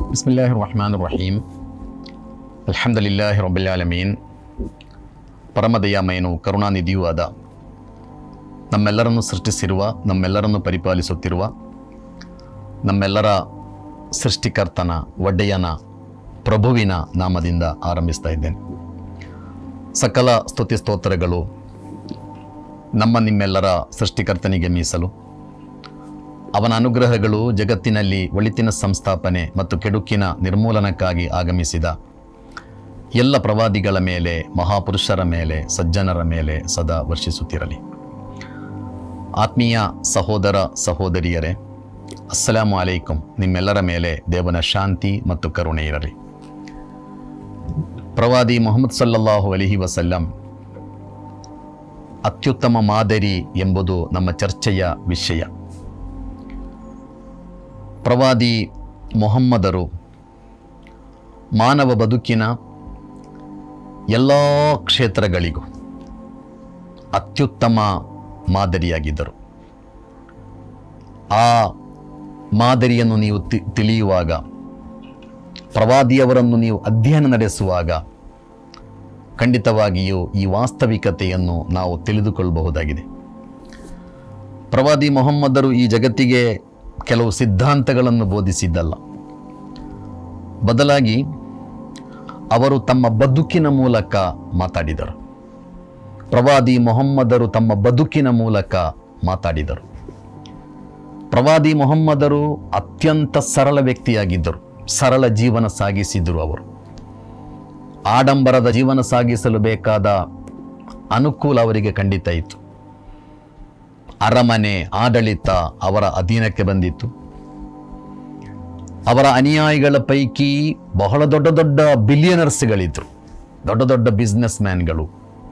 ಬಿಸ್ಮಿಲ್ಲಾಹಿ ರಹಮಾನ್ ರಹೀಮ್ ಅಲ್ಹಮ್ದುಲಿಲ್ಲಾಹಿ ರಬ್ಬಿಲ್ ಆಲಮೀನ್ ಪರಮದಯಾಮಯನು ಕರುಣಾನಿಧಿಯೂ ಆದ ನಮ್ಮೆಲ್ಲರನ್ನು ಸೃಷ್ಟಿಸಿರುವ ನಮ್ಮೆಲ್ಲರನ್ನು ಪರಿಪಾಲಿಸುತ್ತಿರುವ ನಮ್ಮೆಲ್ಲರ ಸೃಷ್ಟಿಕರ್ತನ ಒಡೆಯನ ಪ್ರಭುವಿನ ನಾಮದಿಂದ ಆರಂಭಿಸ್ತಾ ಇದ್ದೇನೆ ಸಕಲ ಸ್ತುತಿ ಸ್ತೋತ್ರಗಳು ನಮ್ಮ ನಿಮ್ಮೆಲ್ಲರ ಸೃಷ್ಟಿಕರ್ತನಿಗೆ ಮೀಸಲು ಅವನ ಅನುಗ್ರಹಗಳು ಜಗತ್ತಿನಲ್ಲಿ ಒಳಿತಿನ ಸಂಸ್ಥಾಪನೆ ಮತ್ತು ಕೆಡುಕಿನ ನಿರ್ಮೂಲನಕ್ಕಾಗಿ ಆಗಮಿಸಿದ ಎಲ್ಲ ಪ್ರವಾದಿಗಳ ಮೇಲೆ ಮಹಾಪುರುಷರ ಮೇಲೆ ಸಜ್ಜನರ ಮೇಲೆ ಸದಾ ವರ್ಷಿಸುತ್ತಿರಲಿ ಆತ್ಮೀಯ ಸಹೋದರ ಸಹೋದರಿಯರೇ ಅಸ್ಸಲಾಮು ಅಲೈಕುಂ ನಿಮ್ಮೆಲ್ಲರ ಮೇಲೆ ದೇವನ ಶಾಂತಿ ಮತ್ತು ಕರುಣೆ ಇರಲಿ ಪ್ರವಾದಿ ಮೊಹಮ್ಮದ್ ಸಲ್ಲಲ್ಲಾಹು ಅಲಿಹಿ ವಸಲ್ಲಂ ಅತ್ಯುತ್ತಮ ಮಾದರಿ ಎಂಬುದು ನಮ್ಮ ಚರ್ಚೆಯ ವಿಷಯ ಪ್ರವಾದಿ ಮೊಹಮ್ಮದರು ಮಾನವ ಬದುಕಿನ ಎಲ್ಲ ಕ್ಷೇತ್ರಗಳಿಗೂ ಅತ್ಯುತ್ತಮ ಮಾದರಿಯಾಗಿದ್ದರು ಆ ಮಾದರಿಯನ್ನು ನೀವು ತಿ- ತಿಳಿಯುವಾಗ ಪ್ರವಾದಿಯವರನ್ನು ನೀವು ಅಧ್ಯಯನ ನಡೆಸುವಾಗ ಖಂಡಿತವಾಗಿಯೂ ಈ ವಾಸ್ತವಿಕತೆಯನ್ನು ನಾವು ತಿಳಿದುಕೊಳ್ಳಬಹುದಾಗಿದೆ ಪ್ರವಾದಿ ಮೊಹಮ್ಮದರು ಈ ಜಗತ್ತಿಗೆ ಕೆಲವು ಸಿದ್ಧಾಂತಗಳನ್ನು ಬೋಧಿಸಿದ್ದಲ್ಲ ಬದಲಾಗಿ ಅವರು ತಮ್ಮ ಬದುಕಿನ ಮೂಲಕ ಮಾತಾಡಿದರು ಪ್ರವಾದಿ ಮೊಹಮ್ಮದರು ತಮ್ಮ ಬದುಕಿನ ಮೂಲಕ ಮಾತಾಡಿದರು ಪ್ರವಾದಿ ಮೊಹಮ್ಮದರು ಅತ್ಯಂತ ಸರಳ ವ್ಯಕ್ತಿಯಾಗಿದ್ದರು ಸರಳ ಜೀವನ ಸಾಗಿಸಿದರು ಅವರು ಆಡಂಬರದ ಜೀವನ ಸಾಗಿಸಲು ಬೇಕಾದ ಅನುಕೂಲ ಅವರಿಗೆ ಖಂಡಿತ ಇತ್ತು ಅರಮನೆ ಆಡಳಿತ ಅವರ ಅಧೀನಕ್ಕೆ ಬಂದಿತ್ತು ಅವರ ಅನುಯಾಯಿಗಳ ಪೈಕಿ ಬಹಳ ದೊಡ್ಡ ದೊಡ್ಡ ಬಿಲಿಯನರ್ಸ್ಗಳಿದ್ರು ದೊಡ್ಡ ದೊಡ್ಡ ಬಿಸ್ನೆಸ್ ಮ್ಯಾನ್ಗಳು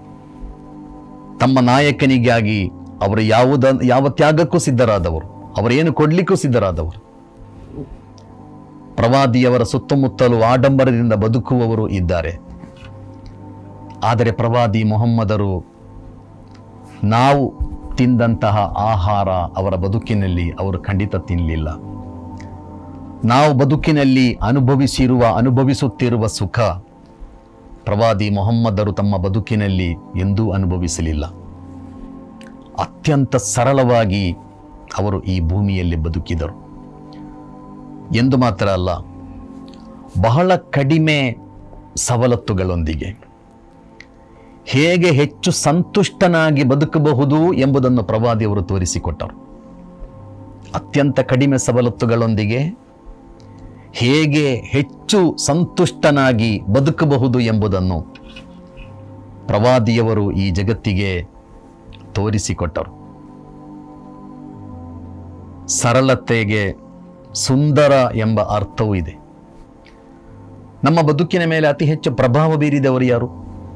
ತಮ್ಮ ನಾಯಕನಿಗಾಗಿ ಅವರು ಯಾವುದ ಯಾವ ತ್ಯಾಗಕ್ಕೂ ಸಿದ್ಧರಾದವರು ಅವರೇನು ಕೊಡ್ಲಿಕ್ಕೂ ಸಿದ್ಧರಾದವರು ಪ್ರವಾದಿಯವರ ಸುತ್ತಮುತ್ತಲು ಆಡಂಬರದಿಂದ ಬದುಕುವವರು ಇದ್ದಾರೆ ಆದರೆ ಪ್ರವಾದಿ ಮೊಹಮ್ಮದರು ನಾವು ತಿಂದಂತಹ ಆಹಾರ ಅವರ ಬದುಕಿನಲ್ಲಿ ಅವರು ಖಂಡಿತ ತಿನ್ನಲಿಲ್ಲ ನಾವು ಬದುಕಿನಲ್ಲಿ ಅನುಭವಿಸಿರುವ ಅನುಭವಿಸುತ್ತಿರುವ ಸುಖ ಪ್ರವಾದಿ ಮೊಹಮ್ಮದರು ತಮ್ಮ ಬದುಕಿನಲ್ಲಿ ಎಂದೂ ಅನುಭವಿಸಲಿಲ್ಲ ಅತ್ಯಂತ ಸರಳವಾಗಿ ಅವರು ಈ ಭೂಮಿಯಲ್ಲಿ ಬದುಕಿದರು ಎಂದು ಮಾತ್ರ ಅಲ್ಲ ಬಹಳ ಕಡಿಮೆ ಸವಲತ್ತುಗಳೊಂದಿಗೆ ಹೇಗೆ ಹೆಚ್ಚು ಸಂತುಷ್ಟನಾಗಿ ಬದುಕಬಹುದು ಎಂಬುದನ್ನು ಪ್ರವಾದಿಯವರು ತೋರಿಸಿಕೊಟ್ಟರು ಅತ್ಯಂತ ಕಡಿಮೆ ಸವಲತ್ತುಗಳೊಂದಿಗೆ ಹೇಗೆ ಹೆಚ್ಚು ಸಂತುಷ್ಟನಾಗಿ ಬದುಕಬಹುದು ಎಂಬುದನ್ನು ಪ್ರವಾದಿಯವರು ಈ ಜಗತ್ತಿಗೆ ತೋರಿಸಿಕೊಟ್ಟರು ಸರಳತೆಗೆ ಸುಂದರ ಎಂಬ ಅರ್ಥವೂ ಇದೆ ನಮ್ಮ ಬದುಕಿನ ಮೇಲೆ ಅತಿ ಹೆಚ್ಚು ಪ್ರಭಾವ ಬೀರಿದವರು ಯಾರು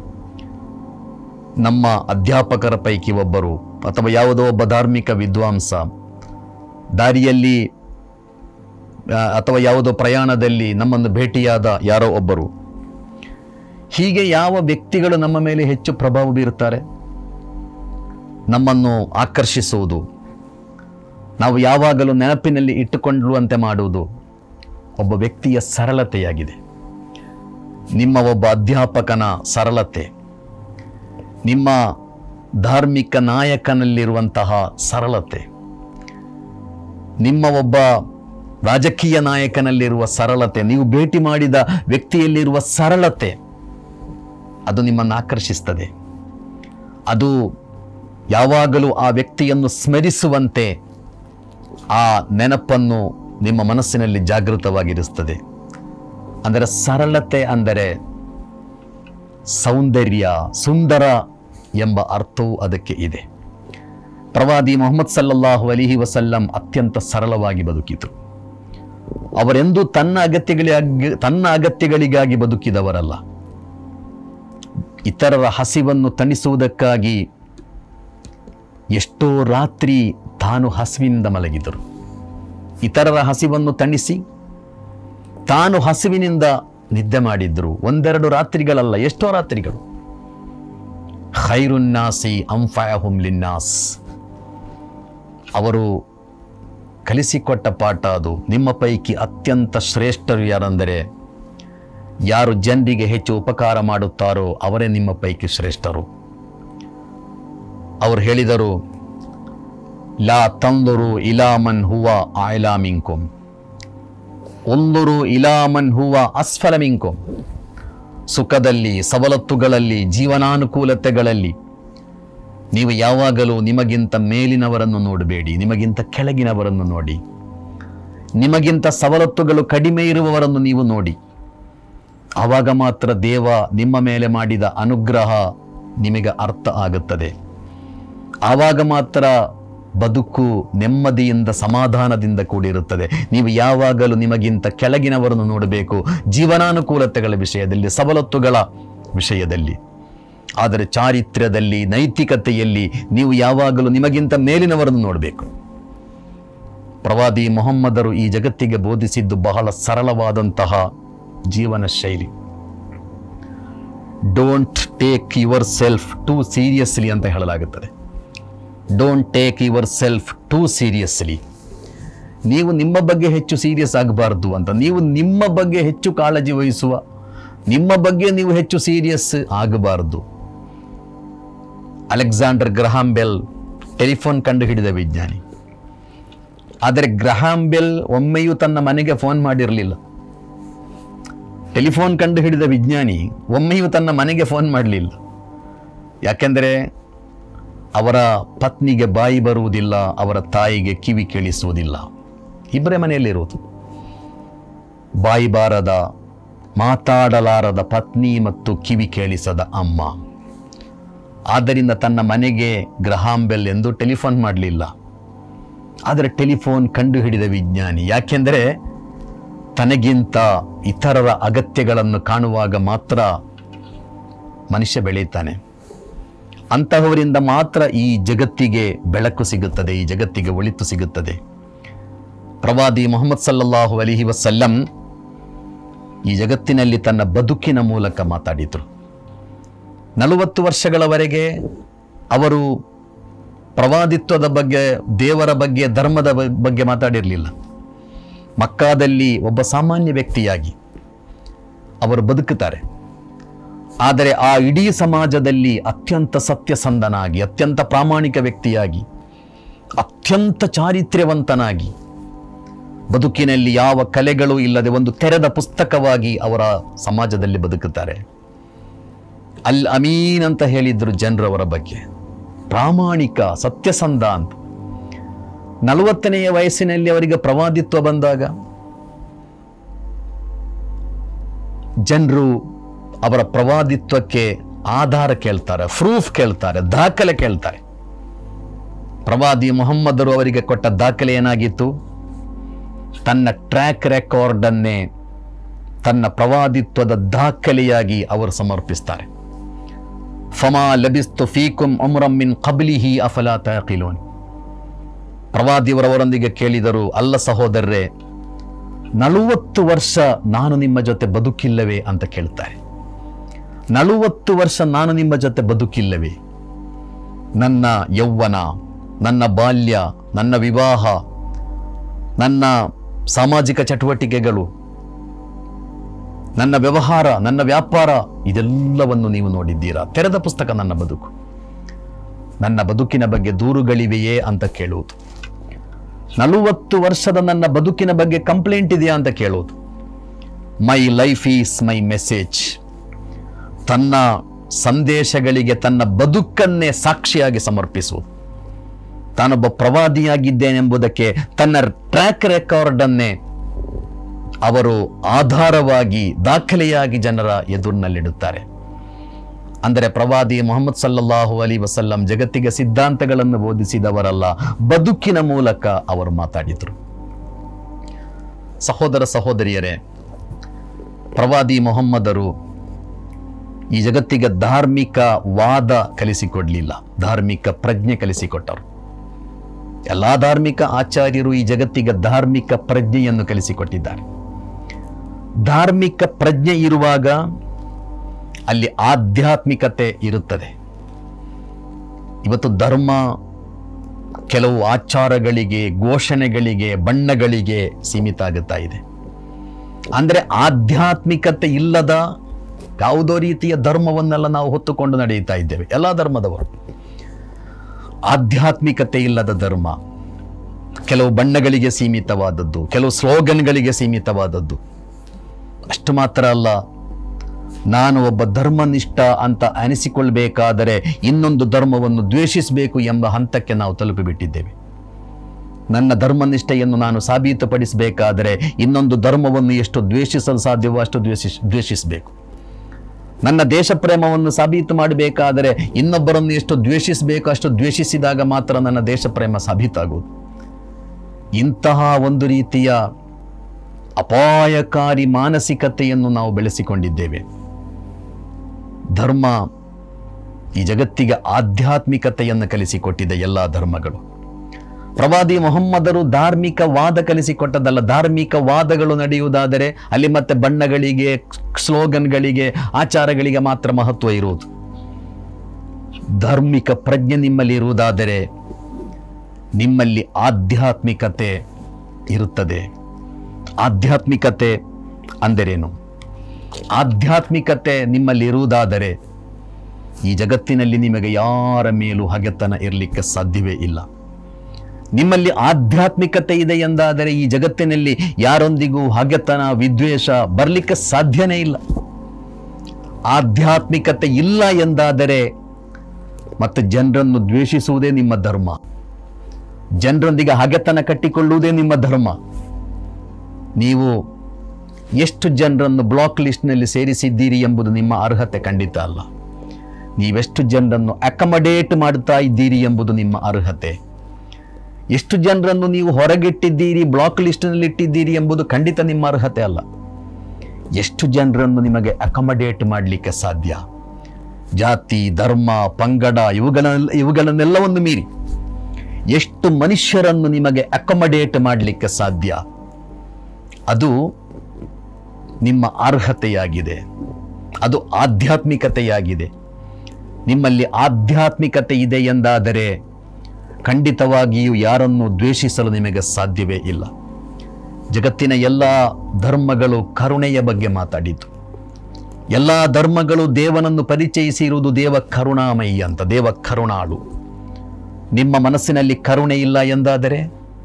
ನಮ್ಮ ಅಧ್ಯಾಪಕರ ಪೈಕಿ ಒಬ್ಬರು ಅಥವಾ ಯಾವುದೋ ಒಬ್ಬ ಧಾರ್ಮಿಕ ವಿದ್ವಾಂಸ ದಾರಿಯಲ್ಲಿ ಆ, ಅಥವಾ ಯಾವುದೋ ಪ್ರಯಾಣದಲ್ಲಿ ನಮ್ಮನ್ನು ಭೇಟಿಯಾದ ಯಾರೋ ಒಬ್ಬರು ಹೀಗೆ ಯಾವ ವ್ಯಕ್ತಿಗಳು ನಮ್ಮ ಮೇಲೆ ಹೆಚ್ಚು ಪ್ರಭಾವ ಬೀರುತ್ತಾರೆ ನಮ್ಮನ್ನು ಆಕರ್ಷಿಸುವುದು ನಾವು ಯಾವಾಗಲೂ ನೆನಪಿನಲ್ಲಿ ಇಟ್ಟುಕೊಳ್ಳುವಂತೆ ಮಾಡುವುದು ಒಬ್ಬ ವ್ಯಕ್ತಿಯ ಸರಳತೆಯಾಗಿದೆ ನಿಮ್ಮ ಒಬ್ಬ ಅಧ್ಯಾಪಕನ ಸರಳತೆ ನಿಮ್ಮ ಧಾರ್ಮಿಕ ನಾಯಕನಲ್ಲಿರುವಂತಹ ಸರಳತೆ ನಿಮ್ಮ ಒಬ್ಬ ರಾಜಕೀಯ ನಾಯಕನಲ್ಲಿರುವ ಸರಳತೆ ನೀವು ಭೇಟಿ ಮಾಡಿದ ವ್ಯಕ್ತಿಯಲ್ಲಿರುವ ಸರಳತೆ ಅದು ನಿಮ್ಮನ್ನು ಆಕರ್ಷಿಸ್ತದೆ ಅದು ಯಾವಾಗಲೂ ಆ ವ್ಯಕ್ತಿಯನ್ನು ಸ್ಮರಿಸುವಂತೆ ಆ ನೆನಪನ್ನು ನಿಮ್ಮ ಮನಸ್ಸಿನಲ್ಲಿ ಜಾಗೃತವಾಗಿರಿಸ್ತದೆ ಅಂದರೆ ಸರಳತೆ ಅಂದರೆ ಸೌಂದರ್ಯ ಸುಂದರ ಎಂಬ ಅರ್ಥವೂ ಅದಕ್ಕೆ ಇದೆ ಪ್ರವಾದಿ ಮೊಹಮ್ಮದ್ ಸಲ್ಲಲ್ಲಾಹು ಅಲಿಹಿ ವಸಲ್ಲಂ ಅತ್ಯಂತ ಸರಳವಾಗಿ ಬದುಕಿತು ಅವರೆಂದೂ ತನ್ನ ಅಗತ್ಯಗಳಿಗಾಗಿ ತನ್ನ ಅಗತ್ಯಗಳಿಗಾಗಿ ಬದುಕಿದವರಲ್ಲ ಇತರರ ಹಸಿವನ್ನು ತಣಿಸುವುದಕ್ಕಾಗಿ ಎಷ್ಟೋ ರಾತ್ರಿ ತಾನು ಹಸಿವಿನಿಂದ ಮಲಗಿದರು ಇತರರ ಹಸಿವನ್ನು ತಣಿಸಿ ತಾನು ಹಸಿವಿನಿಂದ ನಿದ್ದೆ ಮಾಡಿದ್ರು ಒಂದೆರಡು ರಾತ್ರಿಗಳಲ್ಲ ಎಷ್ಟೋ ರಾತ್ರಿಗಳು ಖೈರುನ್ನಾಸಿ ಅಂಫಾಹುಂ ಲಿನ್ನಾಸ್ ಅವರು ಕಲಿಸಿಕೊಟ್ಟ ಪಾಠ ಅದು ನಿಮ್ಮ ಪೈಕಿ ಅತ್ಯಂತ ಶ್ರೇಷ್ಠರು ಯಾರೆಂದರೆ ಯಾರು ಜನರಿಗೆ ಹೆಚ್ಚು ಉಪಕಾರ ಮಾಡುತ್ತಾರೋ ಅವರೇ ನಿಮ್ಮ ಪೈಕಿ ಶ್ರೇಷ್ಠರು ಅವರು ಹೇಳಿದರು ಲಾ ತಂದರು ಇಲಾಮನ್ ಹುವ ಆಯ್ಲಾಮಿಂಕುಂ ಒಂದರು ಇಲಾಮನ್ ಹುವ ಅಸ್ಫಲಮಿಂಕುಂ ಸುಖದಲ್ಲಿ ಸವಲತ್ತುಗಳಲ್ಲಿ ಜೀವನಾನುಕೂಲತೆಗಳಲ್ಲಿ ನೀವು ಯಾವಾಗಲೂ ನಿಮಗಿಂತ ಮೇಲಿನವರನ್ನು ನೋಡಬೇಡಿ ನಿಮಗಿಂತ ಕೆಳಗಿನವರನ್ನು ನೋಡಿ ನಿಮಗಿಂತ ಸವಲತ್ತುಗಳು ಕಡಿಮೆ ಇರುವವರನ್ನು ನೀವು ನೋಡಿ ಆವಾಗ ಮಾತ್ರ ದೇವ ನಿಮ್ಮ ಮೇಲೆ ಮಾಡಿದ ಅನುಗ್ರಹ ನಿಮಗೆ ಅರ್ಥ ಆಗುತ್ತದೆ ಆವಾಗ ಮಾತ್ರ ಬದುಕು ನೆಮ್ಮದಿಯಿಂದ ಸಮಾಧಾನದಿಂದ ಕೂಡಿರುತ್ತದೆ ನೀವು ಯಾವಾಗಲೂ ನಿಮಗಿಂತ ಕೆಳಗಿನವರನ್ನು ನೋಡಬೇಕು ಜೀವನಾನುಕೂಲತೆಗಳ ವಿಷಯದಲ್ಲಿ ಸವಲತ್ತುಗಳ ವಿಷಯದಲ್ಲಿ ಆದರೆ ಚಾರಿತ್ರ್ಯದಲ್ಲಿ ನೈತಿಕತೆಯಲ್ಲಿ ನೀವು ಯಾವಾಗಲೂ ನಿಮಗಿಂತ ಮೇಲಿನವರನ್ನು ನೋಡಬೇಕು ಪ್ರವಾದಿ ಮೊಹಮ್ಮದರು ಈ ಜಗತ್ತಿಗೆ ಬೋಧಿಸಿದ್ದು ಬಹಳ ಸರಳವಾದಂತಹ ಜೀವನ ಶೈಲಿ don't take yourself too seriously ಅಂತ ಹೇಳಲಾಗುತ್ತದೆ don't take yourself too seriously ನೀವು ನಿಮ್ಮ ಬಗ್ಗೆ ಹೆಚ್ಚು ಸೀರಿಯಸ್ ಆಗಬಾರ್ದು ಅಂತ ನೀವು ನಿಮ್ಮ ಬಗ್ಗೆ ಹೆಚ್ಚು ಕಾಳಜಿ ವಹಿಸುವ ನಿಮ್ಮ ಬಗ್ಗೆ ನೀವು ಹೆಚ್ಚು ಸೀರಿಯಸ್ ಆಗಬಾರದು ಅಲೆಕ್ಸಾಂಡರ್ ಗ್ರಹಾಂ ಬೆಲ್ ಟೆಲಿಫೋನ್ ಕಂಡು ಹಿಡಿದ ವಿಜ್ಞಾನಿ ಆದರೆ ಗ್ರಹಾಂ ಬೆಲ್ ಒಮ್ಮೆಯೂ ತನ್ನ ಮನೆಗೆ ಫೋನ್ ಮಾಡಿರಲಿಲ್ಲ ಟೆಲಿಫೋನ್ ಕಂಡು ಹಿಡಿದ ವಿಜ್ಞಾನಿ ಒಮ್ಮೆಯೂ ತನ್ನ ಮನೆಗೆ ಫೋನ್ ಮಾಡಲಿಲ್ಲ ಯಾಕೆಂದರೆ ಅವರ ಪತ್ನಿಗೆ ಬಾಯಿ ಬರುವುದಿಲ್ಲ ಅವರ ತಾಯಿಗೆ ಕಿವಿ ಕೇಳಿಸುವುದಿಲ್ಲ ಇಬ್ಬರೇ ಮನೆಯಲ್ಲಿರುವುದು ಬಾಯಿ ಬಾರದ ಮಾತಾಡಲಾರದ ಪತ್ನಿ ಮತ್ತು ಕಿವಿ ಕೇಳಿಸದ ಅಮ್ಮ ಆದ್ದರಿಂದ ತನ್ನ ಮನೆಗೆ ಗ್ರಹಾಂಬೆಲ್ ಎಂದು ಟೆಲಿಫೋನ್ ಮಾಡಲಿಲ್ಲ ಆದರೆ ಟೆಲಿಫೋನ್ ಕಂಡುಹಿಡಿದ ವಿಜ್ಞಾನಿ ಯಾಕೆಂದರೆ ತನಗಿಂತ ಇತರರ ಅಗತ್ಯಗಳನ್ನು ಕಾಣುವಾಗ ಮಾತ್ರ ಮನುಷ್ಯ ಬೆಳೆಯುತ್ತಾನೆ ಅಂತಹವರಿಂದ ಮಾತ್ರ ಈ ಜಗತ್ತಿಗೆ ಬೆಳಕು ಸಿಗುತ್ತದೆ ಈ ಜಗತ್ತಿಗೆ ಒಳಿತು ಸಿಗುತ್ತದೆ ಪ್ರವಾದಿ ಮೊಹಮ್ಮದ್ ಸಲ್ಲಲ್ಲಾಹು ಅಲಿಹಿ ವಸಲ್ಲಂ ಈ ಜಗತ್ತಿನಲ್ಲಿ ತನ್ನ ಬದುಕಿನ ಮೂಲಕ ಮಾತಾಡಿದರು ನಲವತ್ತು ವರ್ಷಗಳವರೆಗೆ ಅವರು ಪ್ರವಾದಿತ್ವದ ಬಗ್ಗೆ ದೇವರ ಬಗ್ಗೆ ಧರ್ಮದ ಬ- ಬಗ್ಗೆ ಮಾತಾಡಿರಲಿಲ್ಲ ಮಕ್ಕಾದಲ್ಲಿ ಒಬ್ಬ ಸಾಮಾನ್ಯ ವ್ಯಕ್ತಿಯಾಗಿ ಅವರು ಬದುಕುತ್ತಾರೆ ಆದರೆ ಆ ಇಡೀ ಸಮಾಜದಲ್ಲಿ ಅತ್ಯಂತ ಸತ್ಯಸಂಧನಾಗಿ ಅತ್ಯಂತ ಪ್ರಾಮಾಣಿಕ ವ್ಯಕ್ತಿಯಾಗಿ ಅತ್ಯಂತ ಚಾರಿತ್ರ್ಯವಂತನಾಗಿ ಬದುಕಿನಲ್ಲಿ ಯಾವ ಕಲೆಗಳು ಇಲ್ಲದೆ ಒಂದು ತೆರೆದ ಪುಸ್ತಕವಾಗಿ ಅವರ ಸಮಾಜದಲ್ಲಿ ಬದುಕುತ್ತಾರೆ ಅಲ್ ಅಮೀನ್ ಅಂತ ಹೇಳಿದ್ರು ಜನರವರ ಬಗ್ಗೆ ಪ್ರಾಮಾಣಿಕ ಸತ್ಯಸಂಧ ಅಂತ ನಲವತ್ತನೆಯ ವಯಸ್ಸಿನಲ್ಲಿ ಅವರಿಗೆ ಪ್ರವಾದಿತ್ವ ಬಂದಾಗ ಜನರು ಅವರ ಪ್ರವಾದಿತ್ವಕ್ಕೆ ಆಧಾರ ಕೇಳ್ತಾರೆ ಪ್ರೂಫ್ ಕೇಳ್ತಾರೆ ದಾಖಲೆ ಕೇಳ್ತಾರೆ ಪ್ರವಾದಿ ಮೊಹಮ್ಮದರು ಅವರಿಗೆ ಕೊಟ್ಟ ದಾಖಲೆ ಏನಾಗಿತ್ತು ತನ್ನ ಟ್ರ್ಯಾಕ್ ರೆಕಾರ್ಡನ್ನೇ ತನ್ನ ಪ್ರವಾದಿತ್ವದ ದಾಖಲೆಯಾಗಿ ಅವರು ಸಮರ್ಪಿಸ್ತಾರೆ ಫಮಾ ಲಬಿಸ್ತು ಫೀಕುಂ ಅಮ್ರಂ ಮಿನ್ ಕಬ್ಲಿಹಿ ಅಫಲಾ ತಾಕಿಲೋನ್ ಪ್ರವಾದಿಯವರವರೊಂದಿಗೆ ಕೇಳಿದರು ಅಲ್ಲ ಸಹೋದರರೇ ನಲವತ್ತು ವರ್ಷ ನಾನು ನಿಮ್ಮ ಜೊತೆ ಬದುಕಿಲ್ಲವೇ ಅಂತ ಕೇಳ್ತಾರೆ ನಲವತ್ತು ವರ್ಷ ನಾನು ನಿಮ್ಮ ಜೊತೆ ಬದುಕಿಲ್ಲವೇ ನನ್ನ ಯೌವನ ನನ್ನ ಬಾಲ್ಯ ನನ್ನ ವಿವಾಹ ನನ್ನ ಸಾಮಾಜಿಕ ಚಟುವಟಿಕೆಗಳು ನನ್ನ ವ್ಯವಹಾರ ನನ್ನ ವ್ಯಾಪಾರ ಇದೆಲ್ಲವನ್ನು ನೀವು ನೋಡಿದ್ದೀರಾ ತೆರೆದ ಪುಸ್ತಕ ನನ್ನ ಬದುಕು ನನ್ನ ಬದುಕಿನ ಬಗ್ಗೆ ದೂರುಗಳಿವೆಯೇ ಅಂತ ಕೇಳುವುದು ನಲವತ್ತು ವರ್ಷದ ನನ್ನ ಬದುಕಿನ ಬಗ್ಗೆ ಕಂಪ್ಲೇಂಟ್ ಇದೆಯಾ ಅಂತ ಕೇಳೋದು my life is my message ತನ್ನ ಸಂದೇಶಗಳಿಗೆ ತನ್ನ ಬದುಕನ್ನೇ ಸಾಕ್ಷಿಯಾಗಿ ಸಮರ್ಪಿಸುವುದು ತಾನೊಬ್ಬ ಪ್ರವಾದಿಯಾಗಿದ್ದೇನೆಂಬುದಕ್ಕೆ ತನ್ನ ಟ್ರ್ಯಾಕ್ ರೆಕಾರ್ಡ್ ಅನ್ನೇ ಅವರು ಆಧಾರವಾಗಿ ದಾಖಲೆಯಾಗಿ ಜನರ ಎದುರಿನಲ್ಲಿಡುತ್ತಾರೆ ಅಂದರೆ ಪ್ರವಾದಿ ಮೊಹಮ್ಮದ್ ಸಲ್ಲಲ್ಲಾಹು ಅಲಿ ವಸಲ್ಲಂ ಜಗತ್ತಿಗೆ ಸಿದ್ಧಾಂತಗಳನ್ನು ಬೋಧಿಸಿದವರಲ್ಲ ಬದುಕಿನ ಮೂಲಕ ಅವರು ಮಾತಾಡಿದರು ಸಹೋದರ ಸಹೋದರಿಯರೇ ಪ್ರವಾದಿ ಮೊಹಮ್ಮದರು ಈ ಜಗತ್ತಿಗೆ ಧಾರ್ಮಿಕ ವಾದ ಕಲಿಸಿಕೊಡ್ಲಿಲ್ಲ ಧಾರ್ಮಿಕ ಪ್ರಜ್ಞೆ ಕಲಿಸಿಕೊಟ್ಟರು ಎಲ್ಲ ಧಾರ್ಮಿಕ ಆಚಾರ್ಯರು ಈ ಜಗತ್ತಿಗೆ ಧಾರ್ಮಿಕ ಪ್ರಜ್ಞೆಯನ್ನು ಕಲಿಸಿಕೊಟ್ಟಿದ್ದಾರೆ ಧಾರ್ಮಿಕ ಪ್ರಜ್ಞೆ ಇರುವಾಗ ಅಲ್ಲಿ ಆಧ್ಯಾತ್ಮಿಕತೆ ಇರುತ್ತದೆ ಇವತ್ತು ಧರ್ಮ ಕೆಲವು ಆಚಾರಗಳಿಗೆ ಘೋಷಣೆಗಳಿಗೆ ಬಣ್ಣಗಳಿಗೆ ಸೀಮಿತ ಆಗುತ್ತಾ ಇದೆ ಅಂದರೆ ಆಧ್ಯಾತ್ಮಿಕತೆ ಇಲ್ಲದ ಯಾವುದೋ ರೀತಿಯ ಧರ್ಮವನ್ನೆಲ್ಲ ನಾವು ಹೊತ್ತುಕೊಂಡು ನಡೆಯುತ್ತಾ ಇದ್ದೇವೆ ಎಲ್ಲ ಧರ್ಮದವರು ಆಧ್ಯಾತ್ಮಿಕತೆ ಇಲ್ಲದ ಧರ್ಮ ಕೆಲವು ಬಣ್ಣಗಳಿಗೆ ಸೀಮಿತವಾದದ್ದು ಕೆಲವು ಸ್ಲೋಗನ್ಗಳಿಗೆ ಸೀಮಿತವಾದದ್ದು ಅಷ್ಟು ಮಾತ್ರ ಅಲ್ಲ ನಾನು ಒಬ್ಬ ಧರ್ಮನಿಷ್ಠ ಅಂತ ಅನಿಸಿಕೊಳ್ಬೇಕಾದರೆ ಇನ್ನೊಂದು ಧರ್ಮವನ್ನು ದ್ವೇಷಿಸಬೇಕು ಎಂಬ ಹಂತಕ್ಕೆ ನಾವು ತಲುಪಿಬಿಟ್ಟಿದ್ದೇವೆ ನನ್ನ ಧರ್ಮನಿಷ್ಠೆಯನ್ನು ನಾನು ಸಾಬೀತುಪಡಿಸಬೇಕಾದರೆ ಇನ್ನೊಂದು ಧರ್ಮವನ್ನು ಎಷ್ಟು ದ್ವೇಷಿಸಲು ಸಾಧ್ಯವೋ ಅಷ್ಟು ದ್ವೇಷಿಸ್ ದ್ವೇಷಿಸಬೇಕು ನನ್ನ ದೇಶ ಪ್ರೇಮವನ್ನು ಸಾಬೀತು ಮಾಡಬೇಕಾದರೆ ಇನ್ನೊಬ್ಬರನ್ನು ಎಷ್ಟು ದ್ವೇಷಿಸಬೇಕು ಅಷ್ಟು ದ್ವೇಷಿಸಿದಾಗ ಮಾತ್ರ ನನ್ನ ದೇಶ ಪ್ರೇಮ ಸಾಬೀತಾಗುವುದು ಇಂತಹ ಒಂದು ರೀತಿಯ ಅಪಾಯಕಾರಿ ಮಾನಸಿಕತೆಯನ್ನು ನಾವು ಬೆಳೆಸಿಕೊಂಡಿದ್ದೇವೆ ಧರ್ಮ ಈ ಜಗತ್ತಿಗೆ ಆಧ್ಯಾತ್ಮಿಕತೆಯನ್ನು ಕಲಿಸಿಕೊಟ್ಟಿದೆ ಎಲ್ಲ ಧರ್ಮಗಳು ಪ್ರವಾದಿ ಮೊಹಮ್ಮದರು ಧಾರ್ಮಿಕ ವಾದ ಕಲಿಸಿಕೊಟ್ಟದಲ್ಲ ಧಾರ್ಮಿಕ ವಾದಗಳು ನಡೆಯುವುದಾದರೆ ಅಲ್ಲಿ ಮತ್ತೆ ಬಣ್ಣಗಳಿಗೆ ಸ್ಲೋಗನ್ಗಳಿಗೆ ಆಚಾರಗಳಿಗೆ ಮಾತ್ರ ಮಹತ್ವ ಇರುವುದು ಧಾರ್ಮಿಕ ಪ್ರಜ್ಞೆ ನಿಮ್ಮಲ್ಲಿ ಇರುವುದಾದರೆ ನಿಮ್ಮಲ್ಲಿ ಆಧ್ಯಾತ್ಮಿಕತೆ ಇರುತ್ತದೆ ಆಧ್ಯಾತ್ಮಿಕತೆ ಅಂದರೇನು ಆಧ್ಯಾತ್ಮಿಕತೆ ನಿಮ್ಮಲ್ಲಿ ಇರುವುದಾದರೆ ಈ ಜಗತ್ತಿನಲ್ಲಿ ನಿಮಗೆ ಯಾರ ಮೇಲೂ ಹಗೆತನ ಇರಲಿಕ್ಕೆ ಸಾಧ್ಯವೇ ಇಲ್ಲ ನಿಮ್ಮಲ್ಲಿ ಆಧ್ಯಾತ್ಮಿಕತೆ ಇದೆ ಎಂದಾದರೆ ಈ ಜಗತ್ತಿನಲ್ಲಿ ಯಾರೊಂದಿಗೂ ಹಗೆತನ ವಿದ್ವೇಷ ಬರಲಿಕ್ಕೆ ಸಾಧ್ಯನೇ ಇಲ್ಲ ಆಧ್ಯಾತ್ಮಿಕತೆ ಇಲ್ಲ ಎಂದಾದರೆ ಮತ್ತೆ ಜನರನ್ನು ದ್ವೇಷಿಸುವುದೇ ನಿಮ್ಮ ಧರ್ಮ ಜನರೊಂದಿಗೆ ಹಗೆತನ ಕಟ್ಟಿಕೊಳ್ಳುವುದೇ ನಿಮ್ಮ ಧರ್ಮ ನೀವು ಎಷ್ಟು ಜನರನ್ನು ಬ್ಲಾಕ್ ಲಿಸ್ಟ್ನಲ್ಲಿ ಸೇರಿಸಿದ್ದೀರಿ ಎಂಬುದು ನಿಮ್ಮ ಅರ್ಹತೆ ಖಂಡಿತ ಅಲ್ಲ ನೀವೆಷ್ಟು ಜನರನ್ನು ಅಕಮಡೇಟ್ ಮಾಡ್ತಾ ಇದ್ದೀರಿ ಎಂಬುದು ನಿಮ್ಮ ಅರ್ಹತೆ ಎಷ್ಟು ಜನರನ್ನು ನೀವು ಹೊರಗಿಟ್ಟಿದ್ದೀರಿ ಬ್ಲಾಕ್ ಲಿಸ್ಟ್ನಲ್ಲಿ ಇಟ್ಟಿದ್ದೀರಿ ಎಂಬುದು ಖಂಡಿತ ನಿಮ್ಮ ಅರ್ಹತೆ ಅಲ್ಲ ಎಷ್ಟು ಜನರನ್ನು ನಿಮಗೆ ಅಕಮಡೇಟ್ ಮಾಡಲಿಕ್ಕೆ ಸಾಧ್ಯ ಜಾತಿ ಧರ್ಮ ಪಂಗಡ ಇವುಗಳನ್ನೆಲ್ಲ ಇವುಗಳನ್ನೆಲ್ಲವನ್ನು ಮೀರಿ ಎಷ್ಟು ಮನುಷ್ಯರನ್ನು ನಿಮಗೆ ಅಕಮಡೇಟ್ ಮಾಡಲಿಕ್ಕೆ ಸಾಧ್ಯ ಅದು ನಿಮ್ಮ ಅರ್ಹತೆಯಾಗಿದೆ ಅದು ಆಧ್ಯಾತ್ಮಿಕತೆಯಾಗಿದೆ ನಿಮ್ಮಲ್ಲಿ ಆಧ್ಯಾತ್ಮಿಕತೆ ಇದೆ ಎಂದಾದರೆ ಖಂಡಿತವಾಗಿಯೂ ಯಾರನ್ನು ದ್ವೇಷಿಸಲು ನಿಮಗೆ ಸಾಧ್ಯವೇ ಇಲ್ಲ ಜಗತ್ತಿನ ಎಲ್ಲ ಧರ್ಮಗಳು ಕರುಣೆಯ ಬಗ್ಗೆ ಮಾತಾಡಿತು ಎಲ್ಲ ಧರ್ಮಗಳು ದೇವನನ್ನು ಪರಿಚಯಿಸಿರುವುದು ದೇವ ಕರುಣಾಮಯಿ ಅಂತ ದೇವ ಕರುಣಾಳು ನಿಮ್ಮ ಮನಸ್ಸಿನಲ್ಲಿ ಕರುಣೆ ಇಲ್ಲ ಎಂದಾದರೆ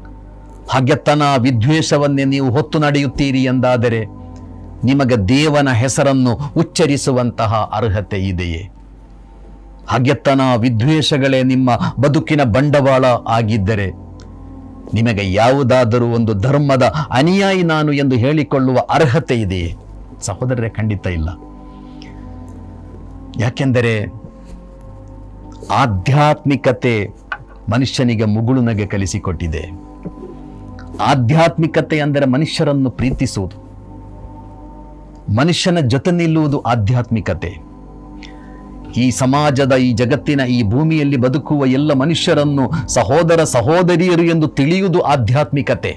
ಹಗೆತನ ವಿದ್ವೇಷವನ್ನೇ ನೀವು ಹೊತ್ತು ನಡೆಯುತ್ತೀರಿ ಎಂದಾದರೆ ನಿಮಗೆ ದೇವನ ಹೆಸರನ್ನು ಉಚ್ಚರಿಸುವಂತಹ ಅರ್ಹತೆ ಇದೆಯೇ ಹಗೆತನ ವಿದ್ವೇಷಗಳೇ ನಿಮ್ಮ ಬದುಕಿನ ಬಂಡವಾಳ ಆಗಿದ್ದರೆ ನಿಮಗೆ ಯಾವುದಾದರೂ ಒಂದು ಧರ್ಮದ ಅನುಯಾಯಿ ನಾನು ಎಂದು ಹೇಳಿಕೊಳ್ಳುವ ಅರ್ಹತೆ ಇದೆಯೇ ಸಹೋದರರೇ ಖಂಡಿತ ಇಲ್ಲ ಯಾಕೆಂದರೆ ಆಧ್ಯಾತ್ಮಿಕತೆ ಮನುಷ್ಯನಿಗೆ ಮುಗುಳುನಗೆ ಕಲಿಸಿಕೊಟ್ಟಿದೆ ಆಧ್ಯಾತ್ಮಿಕತೆ ಅಂದರೆ ಮನುಷ್ಯರನ್ನು ಪ್ರೀತಿಸುವುದು ಮನುಷ್ಯನ ಜೊತೆ ನಿಲ್ಲುವುದು ಆಧ್ಯಾತ್ಮಿಕತೆ ಈ ಸಮಾಜದ ಈ ಜಗತ್ತಿನ ಈ ಭೂಮಿಯಲ್ಲಿ ಬದುಕುವ ಎಲ್ಲ ಮನುಷ್ಯರನ್ನು ಸಹೋದರ ಸಹೋದರಿಯರು ಎಂದು ತಿಳಿಯುವುದು ಆಧ್ಯಾತ್ಮಿಕತೆ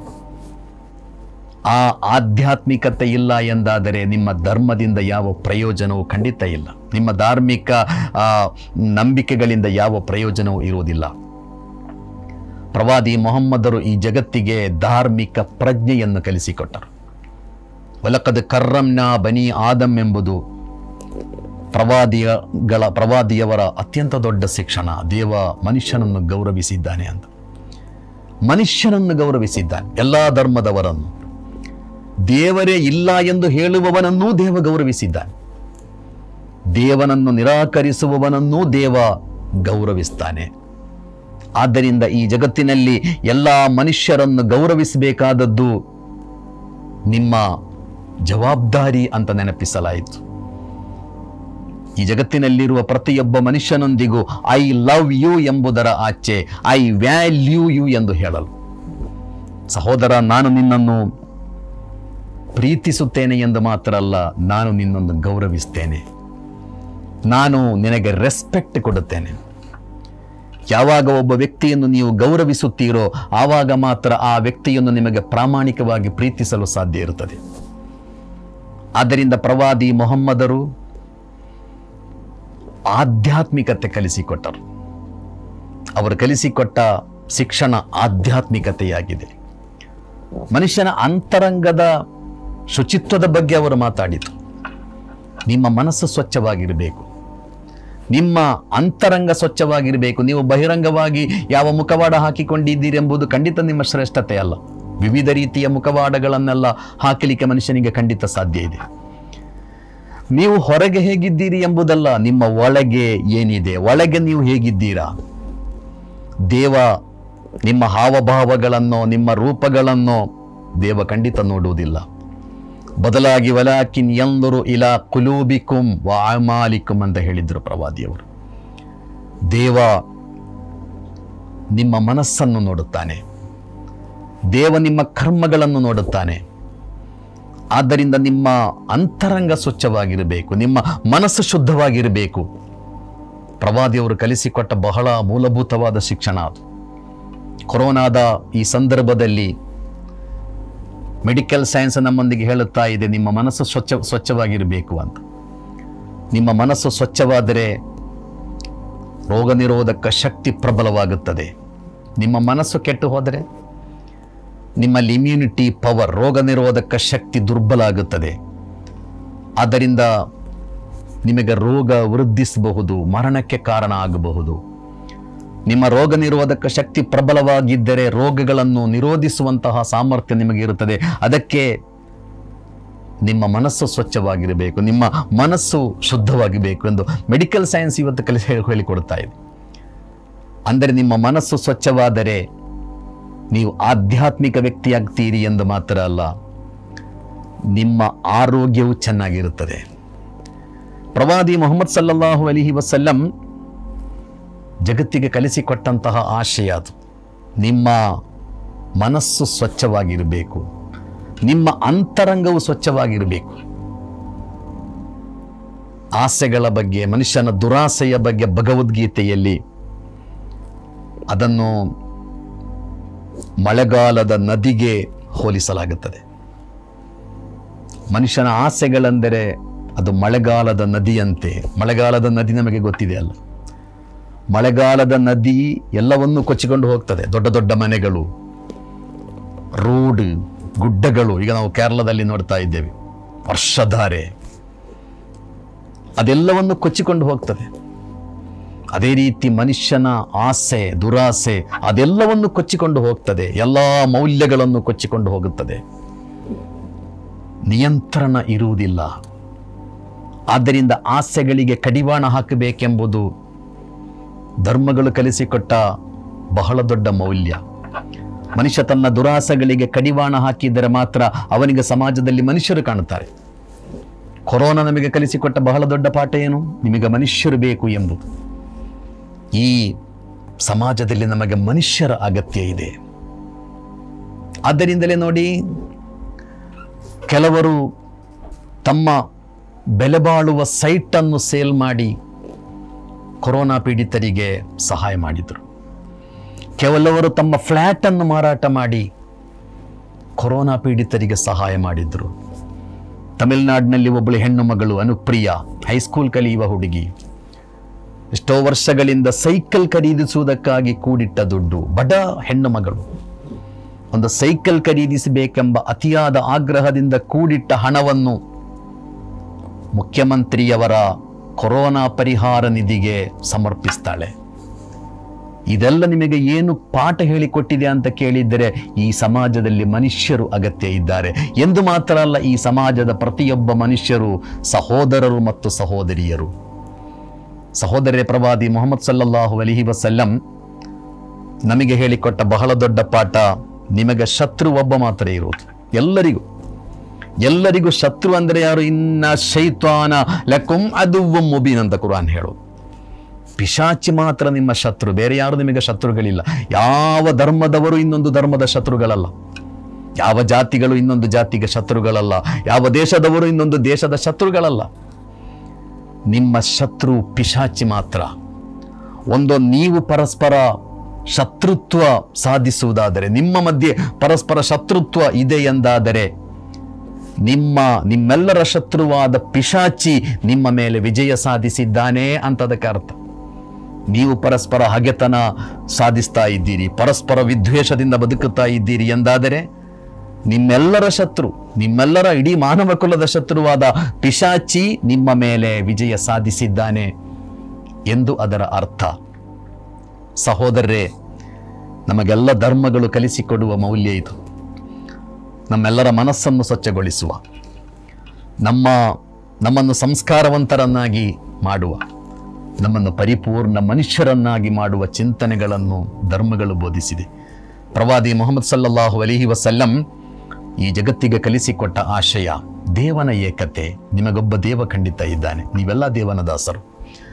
ಆ ಆಧ್ಯಾತ್ಮಿಕತೆ ಇಲ್ಲ ಎಂದಾದರೆ ನಿಮ್ಮ ಧರ್ಮದಿಂದ ಯಾವ ಪ್ರಯೋಜನವೂ ಖಂಡಿತ ಇಲ್ಲ ನಿಮ್ಮ ಧಾರ್ಮಿಕ ಆ, ನಂಬಿಕೆಗಳಿಂದ ಯಾವ ಪ್ರಯೋಜನವೂ ಇರುವುದಿಲ್ಲ ಪ್ರವಾದಿ ಮೊಹಮ್ಮದರು ಈ ಜಗತ್ತಿಗೆ ಧಾರ್ಮಿಕ ಪ್ರಜ್ಞೆಯನ್ನು ಕಲಿಸಿಕೊಟ್ಟರು ವಲಕದ ಕರ್ರಂನ ಬನಿ ಆದಂ ಎಂಬುದು ಪ್ರವಾದಿಗಳ ಪ್ರವಾದಿಯವರ ಅತ್ಯಂತ ದೊಡ್ಡ ಶಿಕ್ಷಣ ದೇವ ಮನುಷ್ಯನನ್ನು ಗೌರವಿಸಿದ್ದಾನೆ ಅಂತ ಮನುಷ್ಯನನ್ನು ಗೌರವಿಸಿದ್ದಾನೆ ಎಲ್ಲ ಧರ್ಮದವರನ್ನು ದೇವರೇ ಇಲ್ಲ ಎಂದು ಹೇಳುವವನನ್ನೂ ದೇವ ಗೌರವಿಸಿದ್ದಾನೆ ದೇವನನ್ನು ನಿರಾಕರಿಸುವವನನ್ನೂ ದೇವ ಗೌರವಿಸ್ತಾನೆ ಆದ್ದರಿಂದ ಈ ಜಗತ್ತಿನಲ್ಲಿ ಎಲ್ಲ ಮನುಷ್ಯರನ್ನು ಗೌರವಿಸಬೇಕಾದದ್ದು ನಿಮ್ಮ ಜವಾಬ್ದಾರಿ ಅಂತ ನೆನಪಿಸಲಾಯಿತು ಈ ಜಗತ್ತಿನಲ್ಲಿರುವ ಪ್ರತಿಯೊಬ್ಬ ಮನುಷ್ಯನೊಂದಿಗೂ ಐ ಲವ್ ಯು ಎಂಬುದರ ಆಚೆ ಐ ವ್ಯಾಲ್ಯೂ ಯು ಎಂದು ಹೇಳಲು ಸಹೋದರ ನಾನು ನಿನ್ನನ್ನು ಪ್ರೀತಿಸುತ್ತೇನೆ ಎಂದು ಮಾತ್ರ ಅಲ್ಲ ನಾನು ನಿನ್ನನ್ನು ಗೌರವಿಸ್ತೇನೆ ನಾನು ನಿನಗೆ ರೆಸ್ಪೆಕ್ಟ್ ಕೊಡುತ್ತೇನೆ ಯಾವಾಗ ಒಬ್ಬ ವ್ಯಕ್ತಿಯನ್ನು ನೀವು ಗೌರವಿಸುತ್ತೀರೋ ಆವಾಗ ಮಾತ್ರ ಆ ವ್ಯಕ್ತಿಯನ್ನು ನಿಮಗೆ ಪ್ರಾಮಾಣಿಕವಾಗಿ ಪ್ರೀತಿಸಲು ಸಾಧ್ಯ ಇರುತ್ತದೆ ಆದ್ದರಿಂದ ಪ್ರವಾದಿ ಮೊಹಮ್ಮದರು ಆಧ್ಯಾತ್ಮಿಕತೆ ಕಲಿಸಿಕೊಟ್ಟರು ಅವರು ಕಲಿಸಿಕೊಟ್ಟ ಶಿಕ್ಷಣ ಆಧ್ಯಾತ್ಮಿಕತೆಯಾಗಿದೆ ಮನುಷ್ಯನ ಅಂತರಂಗದ ಶುಚಿತ್ವದ ಬಗ್ಗೆ ಅವರು ಮಾತಾಡಿತು ನಿಮ್ಮ ಮನಸ್ಸು ಸ್ವಚ್ಛವಾಗಿರಬೇಕು ನಿಮ್ಮ ಅಂತರಂಗ ಸ್ವಚ್ಛವಾಗಿರಬೇಕು ನೀವು ಬಹಿರಂಗವಾಗಿ ಯಾವ ಮುಖವಾಡ ಹಾಕಿಕೊಂಡಿದ್ದೀರಿ ಎಂಬುದು ಖಂಡಿತ ನಿಮ್ಮ ಶ್ರೇಷ್ಠತೆ ಅಲ್ಲ ವಿವಿಧ ರೀತಿಯ ಮುಖವಾಡಗಳನ್ನೆಲ್ಲ ಹಾಕಲಿಕ್ಕೆ ಮನುಷ್ಯನಿಗೆ ಖಂಡಿತ ಸಾಧ್ಯ ಇದೆ ನೀವು ಹೊರಗೆ ಹೇಗಿದ್ದೀರಿ ಎಂಬುದಲ್ಲ ನಿಮ್ಮ ಒಳಗೆ ಏನಿದೆ ಒಳಗೆ ನೀವು ಹೇಗಿದ್ದೀರಾ ದೇವ ನಿಮ್ಮ ಹಾವಭಾವಗಳನ್ನು ನಿಮ್ಮ ರೂಪಗಳನ್ನು ದೇವ ಖಂಡಿತ ನೋಡುವುದಿಲ್ಲ ಬದಲಾಗಿ ವಲಾಕಿನ್ ಎಂದರು ಇಲಾ ಕುಲೂಬಿಕುಂ ವಾಮಾಲಿಕುಂ ಅಂತ ಹೇಳಿದ್ರು ಪ್ರವಾದಿಯವರು ದೇವ ನಿಮ್ಮ ಮನಸ್ಸನ್ನು ನೋಡುತ್ತಾನೆ ದೇವ ನಿಮ್ಮ ಕರ್ಮಗಳನ್ನು ನೋಡುತ್ತಾನೆ ಆದ್ದರಿಂದ ನಿಮ್ಮ ಅಂತರಂಗ ಸ್ವಚ್ಛವಾಗಿರಬೇಕು ನಿಮ್ಮ ಮನಸ್ಸು ಶುದ್ಧವಾಗಿರಬೇಕು ಪ್ರವಾದಿಯವರು ಕಲಿಸಿಕೊಟ್ಟ ಬಹಳ ಮೂಲಭೂತವಾದ ಶಿಕ್ಷಣ ಅದು ಕೊರೋನಾದ ಈ ಸಂದರ್ಭದಲ್ಲಿ ಮೆಡಿಕಲ್ ಸೈನ್ಸ್ ನಮ್ಮೊಂದಿಗೆ ಹೇಳುತ್ತಾ ಇದೆ ನಿಮ್ಮ ಮನಸ್ಸು ಸ್ವಚ್ಛ ಸ್ವಚ್ಛವಾಗಿರಬೇಕು ಅಂತ ನಿಮ್ಮ ಮನಸ್ಸು ಸ್ವಚ್ಛವಾದರೆ ರೋಗ ನಿರೋಧಕ ಶಕ್ತಿ ಪ್ರಬಲವಾಗುತ್ತದೆ ನಿಮ್ಮ ಮನಸ್ಸು ಕೆಟ್ಟು ಹೋದರೆ ನಿಮ್ಮಲ್ಲಿ ಇಮ್ಯುನಿಟಿ ಪವರ್ ರೋಗ ನಿರೋಧಕ ಶಕ್ತಿ ದುರ್ಬಲ ಆಗುತ್ತದೆ ಆದ್ದರಿಂದ ನಿಮಗೆ ರೋಗ ವೃದ್ಧಿಸಬಹುದು ಮರಣಕ್ಕೆ ಕಾರಣ ಆಗಬಹುದು ನಿಮ್ಮ ರೋಗ ನಿರೋಧಕ ಶಕ್ತಿ ಪ್ರಬಲವಾಗಿದ್ದರೆ ರೋಗಗಳನ್ನು ನಿರೋಧಿಸುವಂತಹ ಸಾಮರ್ಥ್ಯ ನಿಮಗೆ ಇರುತ್ತದೆ ಅದಕ್ಕೆ ನಿಮ್ಮ ಮನಸ್ಸು ಸ್ವಚ್ಛವಾಗಿರಬೇಕು ನಿಮ್ಮ ಮನಸ್ಸು ಶುದ್ಧವಾಗಿರಬೇಕು ಎಂದು ಮೆಡಿಕಲ್ ಸೈನ್ಸ್ ಇವತ್ತು ಕಲಿಸಿ ಹೇಳಿ ಹೇಳಿಕೊಡ್ತಾ ಇದೆ ಅಂದರೆ ನಿಮ್ಮ ಮನಸ್ಸು ಸ್ವಚ್ಛವಾದರೆ ನೀವು ಆಧ್ಯಾತ್ಮಿಕ ವ್ಯಕ್ತಿಯಾಗ್ತೀರಿ ಎಂದು ಮಾತ್ರ ಅಲ್ಲ ನಿಮ್ಮ ಆರೋಗ್ಯವು ಚೆನ್ನಾಗಿರುತ್ತದೆ ಪ್ರವಾದಿ ಮೊಹಮ್ಮದ್ ಸಲ್ಲಲ್ಲಾಹು ಅಲಿಹಿ ವಸಲ್ಲಂ ಜಗತ್ತಿಗೆ ಕಲಿಸಿಕೊಟ್ಟಂತಹ ಆಶಯ ಅದು ನಿಮ್ಮ ಮನಸ್ಸು ಸ್ವಚ್ಛವಾಗಿರಬೇಕು ನಿಮ್ಮ ಅಂತರಂಗವು ಸ್ವಚ್ಛವಾಗಿರಬೇಕು ಆಸೆಗಳ ಬಗ್ಗೆ ಮನುಷ್ಯನ ದುರಾಸೆಯ ಬಗ್ಗೆ ಭಗವದ್ಗೀತೆಯಲ್ಲಿ ಅದನ್ನು ಮಳೆಗಾಲದ ನದಿಗೆ ಹೋಲಿಸಲಾಗುತ್ತದೆ ಮನುಷ್ಯನ ಆಸೆಗಳೆಂದರೆ ಅದು ಮಳೆಗಾಲದ ನದಿಯಂತೆ ಮಳೆಗಾಲದ ನದಿ ನಮಗೆ ಗೊತ್ತಿದೆ ಅಲ್ಲ ಮಳೆಗಾಲದ ನದಿ ಎಲ್ಲವನ್ನೂ ಕೊಚ್ಚಿಕೊಂಡು ಹೋಗ್ತದೆ ದೊಡ್ಡ ದೊಡ್ಡ ಮನೆಗಳು ರೋಡ್ ಗುಡ್ಡಗಳು ಈಗ ನಾವು ಕೇರಳದಲ್ಲಿ ನೋಡ್ತಾ ಇದ್ದೇವೆ ವರ್ಷಧಾರೆ ಅದೆಲ್ಲವನ್ನು ಕೊಚ್ಚಿಕೊಂಡು ಹೋಗ್ತದೆ ಅದೇ ರೀತಿ ಮನುಷ್ಯನ ಆಸೆ ದುರಾಸೆ ಅದೆಲ್ಲವನ್ನು ಕೊಚ್ಚಿಕೊಂಡು ಹೋಗ್ತದೆ ಎಲ್ಲ ಮೌಲ್ಯಗಳನ್ನು ಕೊಚ್ಚಿಕೊಂಡು ಹೋಗುತ್ತದೆ ನಿಯಂತ್ರಣ ಇರುವುದಿಲ್ಲ ಆದ್ದರಿಂದ ಆಸೆಗಳಿಗೆ ಕಡಿವಾಣ ಹಾಕಬೇಕೆಂಬುದು ಧರ್ಮಗಳು ಕಲಿಸಿಕೊಟ್ಟ ಬಹಳ ದೊಡ್ಡ ಮೌಲ್ಯ ಮನುಷ್ಯ ತನ್ನ ದುರಾಸೆಗಳಿಗೆ ಕಡಿವಾಣ ಹಾಕಿದರೆ ಮಾತ್ರ ಅವನಿಗೆ ಸಮಾಜದಲ್ಲಿ ಮನುಷ್ಯರು ಕಾಣುತ್ತಾರೆ ಕೊರೋನಾ ನಮಗೆ ಕಲಿಸಿಕೊಟ್ಟ ಬಹಳ ದೊಡ್ಡ ಪಾಠ ಏನು ನಿಮಗೆ ಮನುಷ್ಯರು ಬೇಕು ಎಂಬುದು ಈ ಸಮಾಜದಲ್ಲಿ ನಮಗೆ ಮನುಷ್ಯರ ಅಗತ್ಯ ಇದೆ ಆದ್ದರಿಂದಲೇ ನೋಡಿ ಕೆಲವರು ತಮ್ಮ ಬೆಲೆ ಬಾಳುವ ಸೈಟನ್ನು ಸೇಲ್ ಮಾಡಿ ಕೊರೋನಾ ಪೀಡಿತರಿಗೆ ಸಹಾಯ ಮಾಡಿದರು ಕೆಲವರು ತಮ್ಮ ಫ್ಲ್ಯಾಟನ್ನು ಮಾರಾಟ ಮಾಡಿ ಕೊರೋನಾ ಪೀಡಿತರಿಗೆ ಸಹಾಯ ಮಾಡಿದರು ತಮಿಳುನಾಡಿನಲ್ಲಿ ಒಬ್ಬಳು ಹೆಣ್ಣು ಮಗಳು ಅನುಪ್ರಿಯ ಹೈಸ್ಕೂಲ್ ಕಲಿಯುವ ಹುಡುಗಿ ಎಷ್ಟೋ ವರ್ಷಗಳಿಂದ ಸೈಕಲ್ ಖರೀದಿಸುವುದಕ್ಕಾಗಿ ಕೂಡಿಟ್ಟ ದುಡ್ಡು ಬಡ ಹೆಣ್ಣು ಮಗಳು ಒಂದು ಸೈಕಲ್ ಖರೀದಿಸಬೇಕೆಂಬ ಅತಿಯಾದ ಆಗ್ರಹದಿಂದ ಕೂಡಿಟ್ಟ ಹಣವನ್ನು ಮುಖ್ಯಮಂತ್ರಿಯವರ ಕೊರೋನಾ ಪರಿಹಾರ ನಿಧಿಗೆ ಸಮರ್ಪಿಸ್ತಾಳೆ ಇದೆಲ್ಲ ನಿಮಗೆ ಏನು ಪಾಠ ಹೇಳಿಕೊಟ್ಟಿದೆ ಅಂತ ಕೇಳಿದರೆ ಈ ಸಮಾಜದಲ್ಲಿ ಮನುಷ್ಯರು ಅಗತ್ಯ ಇದ್ದಾರೆ ಎಂದು ಮಾತ್ರ ಅಲ್ಲ ಈ ಸಮಾಜದ ಪ್ರತಿಯೊಬ್ಬ ಮನುಷ್ಯರು ಸಹೋದರರು ಮತ್ತು ಸಹೋದರಿಯರು ಸಹೋದರರೇ ಪ್ರವಾದಿ ಮೊಹಮ್ಮದ್ ಸಲ್ಲಲ್ಲಾಹು ಅಲಿಹಿ ವಸಲ್ಲಂ ನಮಗೆ ಹೇಳಿಕೊಟ್ಟ ಬಹಳ ದೊಡ್ಡ ಪಾಠ ನಿಮಗೆ ಶತ್ರು ಒಬ್ಬ ಮಾತ್ರ ಇರುವುದು ಎಲ್ಲರಿಗೂ ಎಲ್ಲರಿಗೂ ಶತ್ರು ಅಂದರೆ ಯಾರು ಇನ್ನ ಶೈತ್ವಾನ ಲಕುಂ ಅದುವ್ವಂ ಮುಬೀನ್ ಅಂತ ಕುರಾನ್ ಹೇಳೋದು ಪಿಶಾಚಿ ಮಾತ್ರ ನಿಮ್ಮ ಶತ್ರು ಬೇರೆ ಯಾರು ನಿಮಗೆ ಶತ್ರುಗಳಿಲ್ಲ ಯಾವ ಧರ್ಮದವರು ಇನ್ನೊಂದು ಧರ್ಮದ ಶತ್ರುಗಳಲ್ಲ ಯಾವ ಜಾತಿಗಳು ಇನ್ನೊಂದು ಜಾತಿಗೆ ಶತ್ರುಗಳಲ್ಲ ಯಾವ ದೇಶದವರು ಇನ್ನೊಂದು ದೇಶದ ಶತ್ರುಗಳಲ್ಲ ನಿಮ್ಮ ಶತ್ರು ಪಿಶಾಚಿ ಮಾತ್ರ ಒಂದು ನೀವು ಪರಸ್ಪರ ಶತ್ರುತ್ವ ಸಾಧಿಸುವುದಾದರೆ ನಿಮ್ಮ ಮಧ್ಯೆ ಪರಸ್ಪರ ಶತ್ರುತ್ವ ಇದೆ ಎಂದಾದರೆ ನಿಮ್ಮ ನಿಮ್ಮೆಲ್ಲರ ಶತ್ರುವಾದ ಪಿಶಾಚಿ ನಿಮ್ಮ ಮೇಲೆ ವಿಜಯ ಸಾಧಿಸಿದ್ದಾನೆ ಅಂತದಕ್ಕೆ ಅರ್ಥ ನೀವು ಪರಸ್ಪರ ಹಗೆತನ ಸಾಧಿಸ್ತಾ ಇದ್ದೀರಿ ಪರಸ್ಪರ ವಿದ್ವೇಷದಿಂದ ಬದುಕುತ್ತಾ ಇದ್ದೀರಿ ಎಂದಾದರೆ ನಿಮ್ಮೆಲ್ಲರ ಶತ್ರು ನಿಮ್ಮೆಲ್ಲರ ಇಡೀ ಮಾನವ ಕುಲದ ಶತ್ರುವಾದ ಪಿಶಾಚಿ ನಿಮ್ಮ ಮೇಲೆ ವಿಜಯ ಸಾಧಿಸಿದ್ದಾನೆ ಎಂದು ಅದರ ಅರ್ಥ ಸಹೋದರರೇ ನಮಗೆಲ್ಲ ಧರ್ಮಗಳು ಕಲಿಸಿಕೊಡುವ ಮೌಲ್ಯ ಇದು ನಮ್ಮೆಲ್ಲರ ಮನಸ್ಸನ್ನು ಸ್ವಚ್ಛಗೊಳಿಸುವ ನಮ್ಮ ನಮ್ಮನ್ನು ಸಂಸ್ಕಾರವಂತರನ್ನಾಗಿ ಮಾಡುವ ನಮ್ಮನ್ನು ಪರಿಪೂರ್ಣ ಮನುಷ್ಯರನ್ನಾಗಿ ಮಾಡುವ ಚಿಂತನೆಗಳನ್ನು ಧರ್ಮಗಳು ಬೋಧಿಸಿದೆ ಪ್ರವಾದಿ ಮೊಹಮ್ಮದ್ ಸಲ್ಲಲ್ಲಾಹು ಅಲಿಹಿ ವಸಲ್ಲಂ ಈ ಜಗತ್ತಿಗೆ ಕಲಿಸಿಕೊಟ್ಟ ಆಶಯ ದೇವನ ಏಕತೆ ನಿಮಗೊಬ್ಬ ದೇವ ಖಂಡಿತ ಇದ್ದಾನೆ ನೀವೆಲ್ಲ ದೇವನ ದಾಸರು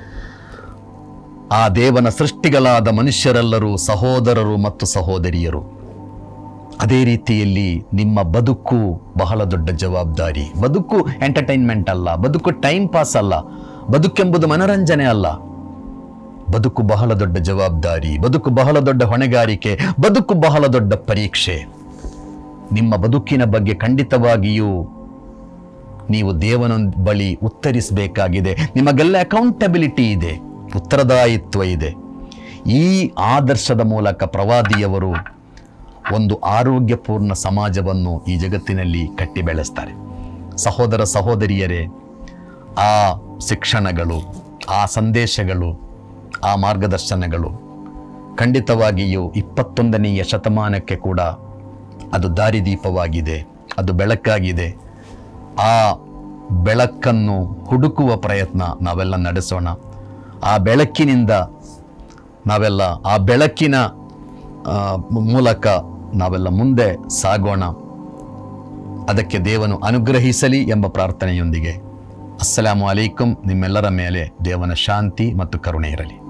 ಆ ದೇವನ ಸೃಷ್ಟಿಗಳಾದ ಮನುಷ್ಯರೆಲ್ಲರೂ ಸಹೋದರರು ಮತ್ತು ಸಹೋದರಿಯರು ಅದೇ ರೀತಿಯಲ್ಲಿ ನಿಮ್ಮ ಬದುಕು ಬಹಳ ದೊಡ್ಡ ಜವಾಬ್ದಾರಿ ಬದುಕು ಎಂಟರ್ಟೈನ್ಮೆಂಟ್ ಅಲ್ಲ ಬದುಕು ಟೈಮ್ ಪಾಸ್ ಅಲ್ಲ ಬದುಕೆಂಬುದು ಮನರಂಜನೆ ಅಲ್ಲ ಬದುಕು ಬಹಳ ದೊಡ್ಡ ಜವಾಬ್ದಾರಿ ಬದುಕು ಬಹಳ ದೊಡ್ಡ ಹೊಣೆಗಾರಿಕೆ ಬದುಕು ಬಹಳ ದೊಡ್ಡ ಪರೀಕ್ಷೆ ನಿಮ್ಮ ಬದುಕಿನ ಬಗ್ಗೆ ಖಂಡಿತವಾಗಿಯೂ ನೀವು ದೇವನ ಬಳಿ ಉತ್ತರಿಸಬೇಕಾಗಿದೆ ನಿಮಗೆಲ್ಲ ಅಕೌಂಟಬಿಲಿಟಿ ಇದೆ ಉತ್ತರದಾಯಿತ್ವ ಇದೆ ಈ ಆದರ್ಶದ ಮೂಲಕ ಪ್ರವಾದಿಯವರು ಒಂದು ಆರೋಗ್ಯಪೂರ್ಣ ಸಮಾಜವನ್ನು ಈ ಜಗತ್ತಿನಲ್ಲಿ ಕಟ್ಟಿ ಬೆಳೆಸ್ತಾರೆ ಸಹೋದರ ಸಹೋದರಿಯರೇ ಆ ಶಿಕ್ಷಣಗಳು ಆ ಸಂದೇಶಗಳು ಆ ಮಾರ್ಗದರ್ಶನಗಳು ಖಂಡಿತವಾಗಿಯೂ ಇಪ್ಪತ್ತೊಂದನೆಯ ಶತಮಾನಕ್ಕೆ ಕೂಡ ಅದು ದಾರಿದೀಪವಾಗಿದೆ ಅದು ಬೆಳಕಾಗಿದೆ ಆ ಬೆಳಕನ್ನು ಹುಡುಕುವ ಪ್ರಯತ್ನ ನಾವೆಲ್ಲ ನಡೆಸೋಣ ಆ ಬೆಳಕಿನಿಂದ ನಾವೆಲ್ಲ ಆ ಬೆಳಕಿನ ಆ, ಮೂಲಕ ನಾವೆಲ್ಲ ಮುಂದೆ ಸಾಗೋಣ ಅದಕ್ಕೆ ದೇವನು ಅನುಗ್ರಹಿಸಲಿ ಎಂಬ ಪ್ರಾರ್ಥನೆಯೊಂದಿಗೆ ಅಸ್ಸಲಾಮು ಅಲೈಕುಂ ನಿಮ್ಮೆಲ್ಲರ ಮೇಲೆ ದೇವನ ಶಾಂತಿ ಮತ್ತು ಕರುಣೆ ಇರಲಿ